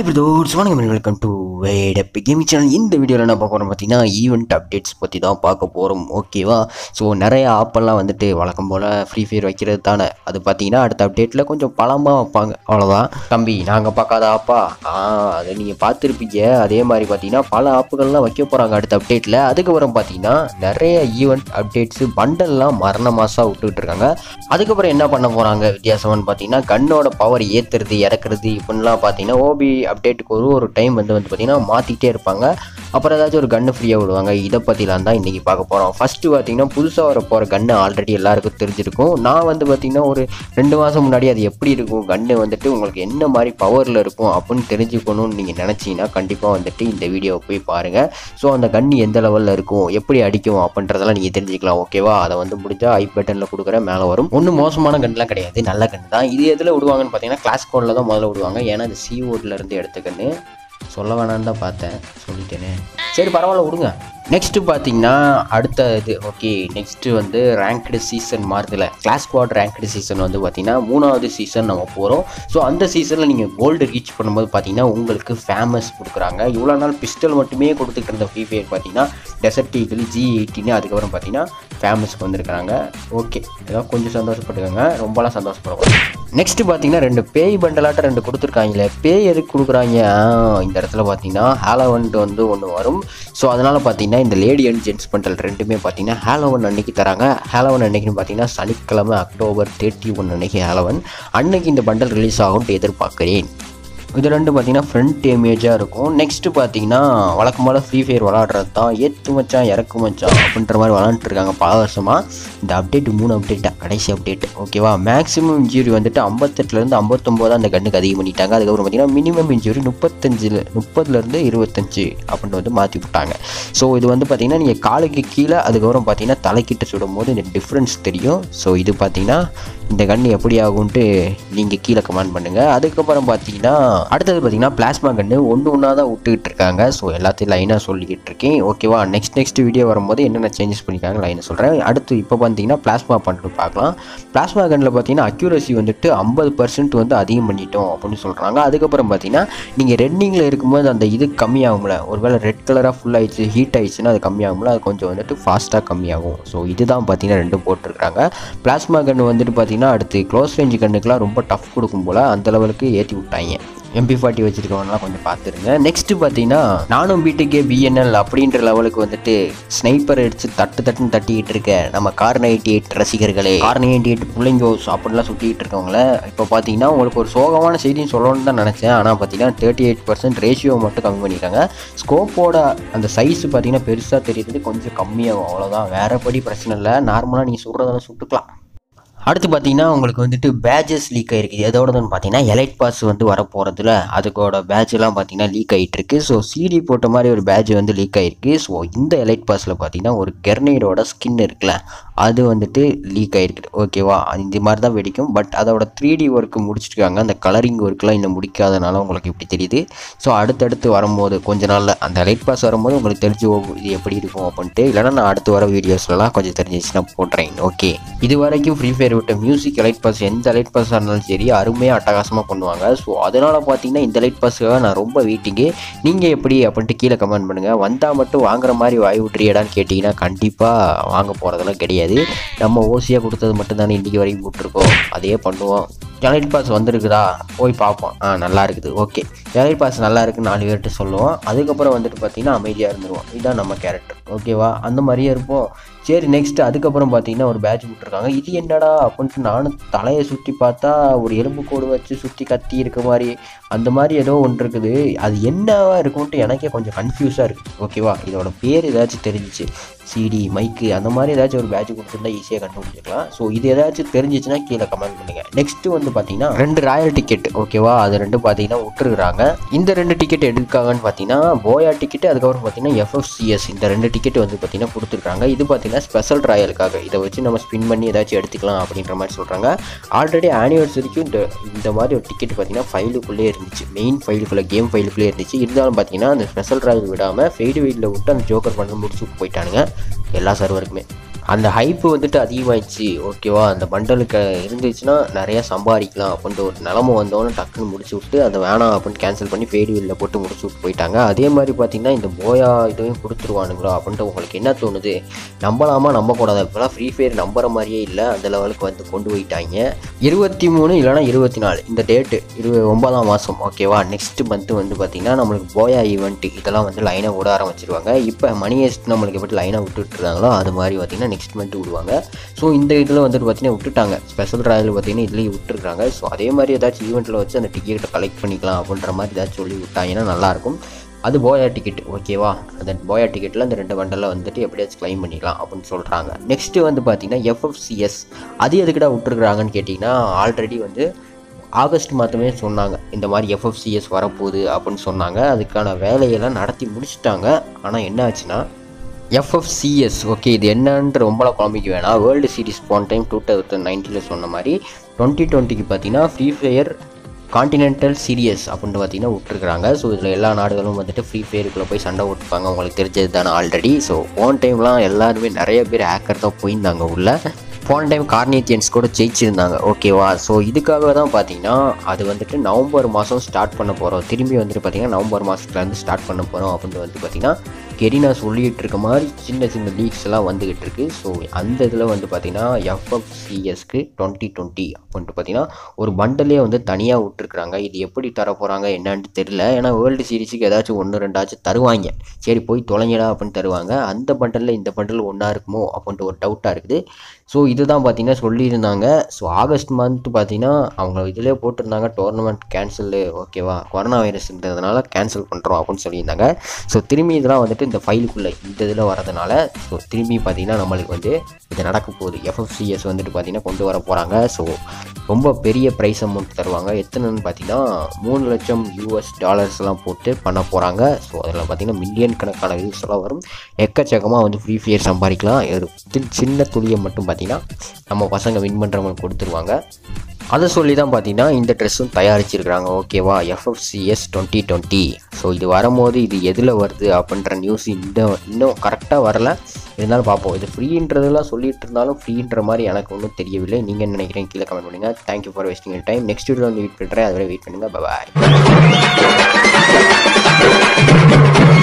hi brothers வணக்கம் welcome to வேட் எப் கேமிங் சேனல் இந்த வீடியோவில் என்ன பார்க்க போகிறோம் பார்த்தீங்கன்னா ஈவெண்ட் அப்டேட்ஸ் பற்றி தான் பார்க்க போகிறோம் ஓகேவா ஸோ நிறைய ஆப்பெல்லாம் வந்துட்டு வழக்கம் போல் ஃப்ரீ ஃபயர் வைக்கிறது தானே அது பார்த்தீங்கன்னா அடுத்த அப்டேட்டில் கொஞ்சம் பழமாக வைப்பாங்க அவ்வளோதான் தம்பி நாங்கள் பார்க்காத ஆப்பா ஆ அதை நீங்கள் பார்த்துருப்பீங்க அதே மாதிரி பார்த்தீங்கன்னா பல ஆப்புகள்லாம் வைக்க போகிறாங்க அடுத்த அப்டேட்டில் அதுக்கப்புறம் பார்த்தீங்கன்னா நிறைய ஈவெண்ட் அப்டேட்ஸு பண்டல்லாம் மரண மாதம் விட்டுக்கிட்டு இருக்காங்க அதுக்கப்புறம் என்ன பண்ண போகிறாங்க வித்தியாசம்னு பார்த்தீங்கன்னா கண்ணோட பவர் ஏற்றுறது இறக்குறது இப்படிலாம் பார்த்தீங்கன்னா ஓபி அப்டேட்டுக்கு ஒரு ஒரு டைம் வந்து வந்து பார்த்தீங்கன்னா மாற்றிக்கிட்டே இருப்பாங்க அப்புறம் ஏதாச்சும் ஒரு கன்று ஃப்ரீயாக விடுவாங்க இதை பற்றிலாம் தான் இன்றைக்கி பார்க்க போகிறோம் ஃபஸ்ட்டு பார்த்தீங்கன்னா புதுசாக வர போகிற கன்று ஆல்ரெடி எல்லாருக்கும் தெரிஞ்சிருக்கும் நான் வந்து பார்த்தீங்கன்னா ஒரு ரெண்டு மாதம் முன்னாடி அது எப்படி இருக்கும் கன்று வந்துட்டு உங்களுக்கு என்ன மாதிரி பவரில் இருக்கும் அப்படின்னு தெரிஞ்சுக்கணும்னு நீங்கள் நினச்சிங்கன்னா கண்டிப்பாக வந்துட்டு இந்த வீடியோவை போய் பாருங்கள் ஸோ அந்த கன்று எந்த லெவலில் இருக்கும் எப்படி அடிக்கும் அப்படின்றதெல்லாம் நீங்கள் தெரிஞ்சுக்கலாம் ஓகேவா அதை வந்து முடிஞ்சால் ஐ பட்டனில் கொடுக்குறேன் மேலே வரும் ஒன்றும் மோசமான கன்றுலாம் கிடையாது நல்ல கன்று தான் இது எதில் விடுவாங்கன்னு பார்த்தீங்கன்னா கிளாஸ் கோடில் தான் முதல்ல விடுவாங்க ஏன்னா இது சி இருந்து எடுத்த கன்று சொல்ல வேணான்னு தான் பார்த்தேன் சொல்லிட்டேனே சரி பரவாயில்ல விடுங்க நெக்ஸ்ட்டு பார்த்தீங்கன்னா அடுத்த இது ஓகே நெக்ஸ்ட்டு வந்து ரேங்க்டு சீசன் மாறுதுல கிளாஸ் ஸ்குவாட் ரேங்க்டு சீசன் வந்து பார்த்தீங்கன்னா மூணாவது சீசன் நம்ம போகிறோம் ஸோ அந்த சீசனில் நீங்கள் கோல்டு ரீச் பண்ணும்போது பார்த்தீங்கன்னா உங்களுக்கு ஃபேமஸ் கொடுக்குறாங்க இவ்வளோ நாள் பிஸ்டல் மட்டுமே கொடுத்துட்டு இருந்த ஃப்ரீ ஃபயர் பார்த்தீங்கன்னா டெசர்ட் ஈகிள் ஜி எயிட்டின்னு அதுக்கப்புறம் பார்த்தீங்கன்னா ஃபேமஸ்க்கு வந்திருக்கிறாங்க ஓகே ஏதோ கொஞ்சம் சந்தோஷப்பட்டுக்கோங்க ரொம்பலாம் சந்தோஷப்படக்கூடாது நெக்ஸ்ட்டு பார்த்தீங்கன்னா ரெண்டு பேய் பண்டலாட்டம் ரெண்டு கொடுத்துருக்காங்களே பேய் எதுக்கு கொடுக்குறாங்க ஆ, இந்த இடத்துல பார்த்தீங்கன்னா ஹாலோவன்ட் வந்து ஒன்று வரும் ஸோ அதனால் பார்த்தீங்கன்னா இந்த லேடி அண்ட் ஜென்ட்ஸ் பண்டல் ரெண்டுமே பார்த்தீங்கன்னா ஹாலோவன் அன்னைக்கு தராங்க ஹாலோவன் அன்னைக்குன்னு பார்த்தீங்கன்னா சனிக்கிழமை அக்டோபர் தேர்ட்டி ஒன் அன்னைக்கு ஹாலோவன் அன்னைக்கு இந்த பண்டல் ரிலீஸ் ஆகும்ட்டு எதிர்பார்க்குறேன் இது ரெண்டு பார்த்தீங்கன்னா ஃப்ரண்ட் இமேஜாக இருக்கும் நெக்ஸ்ட்டு பார்த்தீங்கன்னா வழக்கம் போல் ஃப்ரீ ஃபயர் விளாட்றது தான் ஏற்று மச்சான் இறக்கு மச்சான் அப்படின்ற மாதிரி விளாண்டுருக்காங்க பல வருஷமாக இந்த அப்டேட் மூணு அப்டேட் கடைசி அப்டேட் ஓகேவா மேக்ஸிமம் இன்ஜுரி வந்துட்டு ஐம்பத்தெட்டுலேருந்து ஐம்பத்தொம்போது அந்த கண்ணுக்கு அதிகம் பண்ணிட்டாங்க அதுக்கப்புறம் பார்த்தீங்கன்னா மினிமம் இன்ஜுரி முப்பத்தஞ்சில் முப்பதுலேருந்து இருபத்தஞ்சு அப்படின்னு வந்து மாற்றி விட்டாங்க ஸோ இது வந்து பார்த்தீங்கன்னா நீங்கள் காலுக்கு கீழே அதுக்கப்புறம் பார்த்தீங்கன்னா தலைக்கிட்ட சுடும் போது இந்த டிஃப்ரென்ஸ் தெரியும் ஸோ இது பார்த்தீங்கன்னா இந்த கன்று எப்படி ஆகும்ன்ட்டு நீங்கள் கீழே கமெண்ட் பண்ணுங்கள் அதுக்கப்புறம் பார்த்தீங்கன்னா அடுத்தது பார்த்தீங்கன்னா பிளாஸ்மா கன்று ஒன்று ஒன்றா தான் விட்டுக்கிட்டு இருக்காங்க ஸோ எல்லாத்தையும் லைனாக சொல்லிக்கிட்டு இருக்கேன் ஓகேவா நெக்ஸ்ட் நெக்ஸ்ட் வீடியோ வரும்போது என்னென்ன சேஞ்சஸ் பண்ணியிருக்காங்க லைனை சொல்கிறேன் அடுத்து இப்போ பார்த்தீங்கன்னா பிளாஸ்மா பண்ணிட்டு பார்க்கலாம் பிளாஸ்மா கன்னில் பார்த்தீங்கன்னா அக்யூரசி வந்துட்டு ஐம்பது பர்சன்ட் வந்து அதிகம் பண்ணிட்டோம் அப்படின்னு சொல்கிறாங்க அதுக்கப்புறம் பார்த்தீங்கன்னா நீங்கள் ரெட்டிங்கில் இருக்கும்போது அந்த இது கம்மியாகும்ல ஒருவேளை ரெட் கலராக ஃபுல் ஆயிடுச்சு ஹீட் ஆயிடுச்சுன்னா அது கம்மியாகும்ல அது கொஞ்சம் வந்துட்டு ஃபாஸ்ட்டாக கம்மியாகும் ஸோ இதுதான் பார்த்தீங்கன்னா ரெண்டும் போட்டிருக்காங்க பிளாஸ்மா கன்று வந்துட்டு பார்த்தீங்கன்னா அடுத்து க்ளோஸ் ரேஞ்ச் கன்னுக்குலாம் ரொம்ப டஃப் கொடுக்கும் போல் அந்த லெவலுக்கு ஏற்றி விட்டாங்க எம்பி ஃபார்ட்டி வச்சிருக்கவங்கலாம் கொஞ்சம் பார்த்துருங்க நெக்ஸ்ட்டு பார்த்தீங்கன்னா நானும் பிடிகே பிஎன்எல் அப்படின்ற லெவலுக்கு வந்துட்டு ஸ்னைப்பர் அடிச்சு தட்டு தட்டுன்னு தட்டிக்கிட்டு இருக்க நம்ம கார் நைன்டி எயிட் ரசிகர்களே கார் நைன்டி எயிட் பிள்ளைங்கோஸ் அப்படிலாம் சுற்றிக்கிட்டு இருக்கவங்கள இப்போ பார்த்தீங்கன்னா உங்களுக்கு ஒரு சோகமான செய்தின்னு சொல்லணும்னு தான் நினச்சேன் ஆனால் பார்த்தீங்கன்னா தேர்ட்டி எயிட் பர்சன்ட் ரேஷியோ மட்டும் கம்மி பண்ணியிருக்காங்க ஸ்கோப்போட அந்த சைஸ் பார்த்தீங்கன்னா பெருசாக தெரியுறது கொஞ்சம் கம்மியாகும் அவ்வளோதான் வேறபடி பிரச்சனை இல்லை நார்மலாக நீங்கள் சுடுறதெல்லாம் சுட்டுக்கலாம் அடுத்து பார்த்தீங்கன்னா உங்களுக்கு வந்துட்டு பேஜஸ் லீக் ஆகிருக்கு எதோடதுன்னு பார்த்தீங்கன்னா எலைட் பாஸ் வந்து வர போகிறதுல அதுக்கோட பேட்ச்லாம் பார்த்தீங்கன்னா லீக் ஆகிட்டு இருக்கு ஸோ சிடி போட்ட மாதிரி ஒரு பேட்ச் வந்து லீக் ஆகிருக்கு ஸோ இந்த எலைட் பாஸில் பார்த்தீங்கன்னா ஒரு கெர்னைடோட ஸ்கின் இருக்குல்ல அது வந்துட்டு லீக் ஆகிருக்கு ஓகேவா அது இந்த மாதிரி தான் வெடிக்கும் பட் அதோட த்ரீ டி ஒர்க்கு முடிச்சிருக்காங்க அந்த கலரிங் ஒர்க்லாம் இன்னும் முடிக்காதனால உங்களுக்கு இப்படி தெரியுது ஸோ அடுத்தடுத்து வரும்போது கொஞ்ச நாளில் அந்த எலைட் பாஸ் வரும்போது உங்களுக்கு தெரிஞ்சு போகும் இது எப்படி இருக்கும் அப்படின்ட்டு இல்லைனா நான் அடுத்து வர வீடியோஸ்லாம் கொஞ்சம் தெரிஞ்சிச்சுன்னா போடுறேன் ஓகே இது வரைக்கும் ஃப்ரீ ஃபயர் விட்ட மியூசிக் லைட் பாஸ் எந்த லைட் பாஸாக இருந்தாலும் சரி அருமையாக அட்டகாசமாக பண்ணுவாங்க ஸோ அதனால் பார்த்தீங்கன்னா இந்த லைட் பாஸுக்காக நான் ரொம்ப வெயிட்டிங்கு நீங்கள் எப்படி அப்படின்ட்டு கீழே கமெண்ட் பண்ணுங்கள் வந்தால் மட்டும் வாங்குற மாதிரி வாய் விட்றியடான்னு கேட்டிங்கன்னா கண்டிப்பாக வாங்க போகிறதெல்லாம் கிடையாது நம்ம ஓசியாக கொடுத்தது மட்டும் தானே இன்றைக்கி வரைக்கும் போட்டிருக்கோம் அதே பண்ணுவோம் எலைட் பாஸ் வந்திருக்குதா போய் பார்ப்போம் ஆ நல்லா இருக்குது ஓகே எலைட் பாஸ் நல்லா இருக்குன்னு நாலு பேர்கிட்ட சொல்லுவோம் அதுக்கப்புறம் வந்துட்டு பார்த்தீங்கன்னா அமைதியாக இருந்துருவோம் இதுதான் நம்ம கேரக்டர் ஓகேவா அந்த மாதிரியே இருப்போம் சரி நெக்ஸ்ட் அதுக்கப்புறம் பார்த்தீங்கன்னா ஒரு பேட்ச் விட்ருக்காங்க இது என்னடா அப்படின்ட்டு நானும் தலையை சுற்றி பார்த்தா ஒரு எலும்பு கோடு வச்சு சுற்றி கத்தி இருக்க மாதிரி அந்த மாதிரி ஏதோ ஒன்று இருக்குது அது என்னவா இருக்கும்ன்ட்டு எனக்கே கொஞ்சம் கன்ஃபியூஸாக இருக்குது ஓகேவா இதோட பேர் ஏதாச்சும் தெரிஞ்சிச்சு சிடி மைக்கு அந்த மாதிரி ஏதாச்சும் ஒரு பேட்ச் கொடுத்துருந்தா ஈஸியாக கண்டுபிடிச்சிக்கலாம் ஸோ இது ஏதாச்சும் தெரிஞ்சிச்சுன்னா கீழே கமெண்ட் பண்ணுங்கள் நெக்ஸ்ட்டு வந்து பார்த்தீங்கன்னா ரெண்டு ராயல் டிக்கெட் ஓகேவா அது ரெண்டு பார்த்தீங்கன்னா விட்டுருக்குறாங்க இந்த ரெண்டு டிக்கெட் எடுக்காங்கன்னு பார்த்தீங்கன்னா போயா டிக்கெட் அதுக்கப்புறம் பார்த்தீங்கன்னா எஃப்எஃப்சிஎஸ் இந்த ரெண்டு டிக்கெட் வந்து பார்த்தீங்கன்னா கொடுத்துருக்காங்க இது பார்த்தீங்கன்னா ஸ்பெஷல் ராயலுக்காக இதை வச்சு நம்ம ஸ்பின் பண்ணி ஏதாச்சும் எடுத்துக்கலாம் அப்படின்ற மாதிரி சொல்கிறாங்க ஆல்ரெடி ஆனிவர்சரிக்கும் இந்த இந்த மாதிரி ஒரு டிக்கெட் பார்த்தீங்கன்னா ஃபைலுக்குள்ளே இருந்துச்சு மெயின் ஃபைலுக்குள்ளே கேம் ஃபைலுக்குள்ளே இருந்துச்சு இருந்தாலும் பார்த்தீங்கன்னா அந்த ஸ்பெஷல் ராயல் விடாமல் ஃபெய்டு வெயிலில் விட்டு அந்த ஜோக்கர் பண்ண முடிச்சு போயிட்டானுங்க எல்லா சர்வருக்குமே அந்த ஹைப்பு வந்துட்டு அதிகமாகிடுச்சு ஓகேவா அந்த பண்டலுக்கு இருந்துச்சுன்னா நிறைய சம்பாதிக்கலாம் அப்படின்ற ஒரு நிலமை வந்தோன்னு டக்குன்னு முடிச்சு விட்டு அதை வேணாம் அப்படின்னு கேன்சல் பண்ணி ஃபேடி வெளில போட்டு முடிச்சு விட்டு போயிட்டாங்க அதே மாதிரி பார்த்தீங்கன்னா இந்த போயா இதையும் கொடுத்துருவானுங்களோ அப்படின்ட்டு உங்களுக்கு என்ன தோணுது நம்பலாமா நம்பக்கூடாது இப்போலாம் ஃப்ரீ ஃபயர் நம்புற மாதிரியே இல்லை அந்த லெவலுக்கு வந்து கொண்டு போயிட்டாங்க இருபத்தி மூணு இல்லைனா இருபத்தி நாலு இந்த டேட்டு இரு ஒன்பதாம் மாதம் ஓகேவா நெக்ஸ்ட் மந்த்து வந்து பார்த்திங்கன்னா நம்மளுக்கு போயா ஈவெண்ட் இதெல்லாம் வந்து லைனாக விட ஆரம்பிச்சிருவாங்க இப்போ மணி ஹெஸ்ட் நம்மளுக்கு எப்படி லைனாக விட்டுட்ருக்காங்களோ அது மாதிரி பார்த்திங்கன்னா நெக்ஸ்ட் மந்த்து விடுவாங்க ஸோ இந்த இதில் வந்துட்டு பார்த்திங்கன்னா விட்டுட்டாங்க ஸ்பெஷல் ராயல் பார்த்திங்கன்னா இதுலேயும் விட்டுருக்காங்க ஸோ அதே மாதிரி ஏதாச்சும் ஈவெண்ட்டில் வச்சு அந்த டிக்கெட்டை கலெக்ட் பண்ணிக்கலாம் அப்படின்ற மாதிரி ஏதாச்சும் சொல்லி விட்டாங்கன்னா நல்லாயிருக்கும் அது போயா டிக்கெட் ஓகேவா அந்த போயா டிக்கெட்டில் அந்த ரெண்டு பண்டலில் வந்துட்டு எப்படியாச்சும் க்ளைம் பண்ணிக்கலாம் அப்படின்னு சொல்கிறாங்க நெக்ஸ்ட்டு வந்து பார்த்தீங்கன்னா எஃப்எஃப்சிஎஸ் அது எதுக்கிட்ட விட்டுருக்குறாங்கன்னு கேட்டிங்கன்னா ஆல்ரெடி வந்து ஆகஸ்ட் மாதமே சொன்னாங்க இந்த மாதிரி எஃப்எஃப்சிஎஸ் வரப்போகுது அப்படின்னு சொன்னாங்க அதுக்கான வேலையெல்லாம் நடத்தி முடிச்சிட்டாங்க ஆனால் என்ன ஆச்சுன்னா எஃப்எஃப்சிஎஸ் ஓகே இது என்னன்ற ரொம்பலாம் குழம்பிக்க வேணாம் வேர்ல்டு சீரிஸ் போன டைம் டூ தௌசண்ட் நைன்டீனில் சொன்ன மாதிரி டுவெண்ட்டி டுவெண்ட்டிக்கு பார்த்தீங்கன்னா ஃப்ரீ ஃபயர் காண்டினென்டல் சீரியஸ் அப்படின்னு பார்த்தீங்கன்னா விட்டுருக்காங்க ஸோ இதில் எல்லா நாடுகளும் வந்துட்டு ஃப்ரீ ஃபயருக்குள்ளே போய் சண்டை விட்டுப்பாங்க உங்களுக்கு தெரிஞ்சது தானே ஆல்ரெடி ஸோ போன டைம்லாம் எல்லாருமே நிறைய பேர் ஹேக்கர் தான் போயிருந்தாங்க உள்ள போன டைம் கார்னியத்தியன்ஸ் கூட ஜெயிச்சிருந்தாங்க ஓகேவா ஸோ இதுக்காக தான் பார்த்தீங்கன்னா அது வந்துட்டு நவம்பர் மாதம் ஸ்டார்ட் பண்ண போகிறோம் திரும்பி வந்துட்டு பார்த்தீங்கன்னா நவம்பர் மாதத்துலேருந்து ஸ்டார்ட் பண்ண போகிறோம் அப்படின்ட்டு வந்து பார்த்தீங்கன்னா கெரினா சொல்லிகிட்டு இருக்க மாதிரி சின்ன சின்ன லீக்ஸ் எல்லாம் வந்துகிட்டு இருக்கு ஸோ அந்த இதில் வந்து பார்த்தீங்கன்னா எஃப்எஃப்சிஎஸ்க்கு டுவெண்ட்டி டுவெண்ட்டி அப்படின்ட்டு பார்த்தீங்கன்னா ஒரு பண்டலே வந்து தனியாக விட்டுருக்குறாங்க இது எப்படி தர போகிறாங்க என்னன்னு தெரியல ஏன்னா வேர்ல்டு சீரிஸுக்கு ஏதாச்சும் ஒன்று ரெண்டாச்சும் தருவாங்க சரி போய் தொலைங்கடா அப்படின்னு தருவாங்க அந்த பண்டலில் இந்த பண்டல் ஒன்றா இருக்குமோ அப்படின்ட்டு ஒரு டவுட்டாக இருக்குது ஸோ இதுதான் பார்த்தீங்கன்னா சொல்லியிருந்தாங்க ஸோ ஆகஸ்ட் மந்த் பார்த்தீங்கன்னா அவங்க இதிலே போட்டிருந்தாங்க டோர்னமெண்ட் கேன்சலு ஓகேவா கொரோனா வைரஸ்ன்றதுனால கேன்சல் பண்ணுறோம் அப்படின்னு சொல்லியிருந்தாங்க ஸோ திரும்பி இதெல்லாம் வந்துட்டு இந்த ஃபைலுக்குள்ளே இந்த இதில் வரதுனால ஸோ திரும்பி பார்த்தீங்கன்னா நம்மளுக்கு வந்து இது நடக்க போகுது எஃப்எஃப்சிஎஸ் வந்துட்டு பார்த்தீங்கன்னா கொண்டு வர போகிறாங்க ஸோ ரொம்ப பெரிய ப்ரைஸ் அமௌண்ட் தருவாங்க எத்தனைன்னு பார்த்தீங்கன்னா மூணு லட்சம் யூஎஸ் டாலர்ஸ்லாம் போட்டு பண்ண போகிறாங்க ஸோ அதில் பார்த்தீங்கன்னா மில்லியன் கணக்கான வியூஸ் எல்லாம் வரும் எக்கச்சக்கமாக வந்து ஃப்ரீ ஃபயர் சம்பாதிக்கலாம் ஒரு சின்ன துளியை மட்டும் பார்த்தீங்கன்னா நம்ம பசங்க வின் பண்ணுறவங்களுக்கு கொடுத்துருவாங்க அதை சொல்லி தான் பார்த்தீங்கன்னா இந்த ட்ரெஸ்ஸும் தயாரிச்சிருக்கிறாங்க ஓகேவா எஃப்எஃப்சிஎஸ் டுவெண்ட்டி டுவெண்ட்டி ஸோ இது வரும்போது இது எதில் வருது அப்படின்ற நியூஸ் இந்த இன்னும் கரெக்டாக வரல இருந்தாலும் பார்ப்போம் இது ஃப்ரீன்றதெல்லாம் சொல்லிட்டு இருந்தாலும் ஃப்ரீன்ற மாதிரி எனக்கு ஒன்றும் தெரியவில்லை நீங்கள் என்ன நினைக்கிறீங்க கீழே கமெண்ட் பண்ணுங்கள் thank you for wasting time next video வந்து வெயிட் பண்ணுறேன் அதை வெயிட் பண்ணுங்கள் பாய்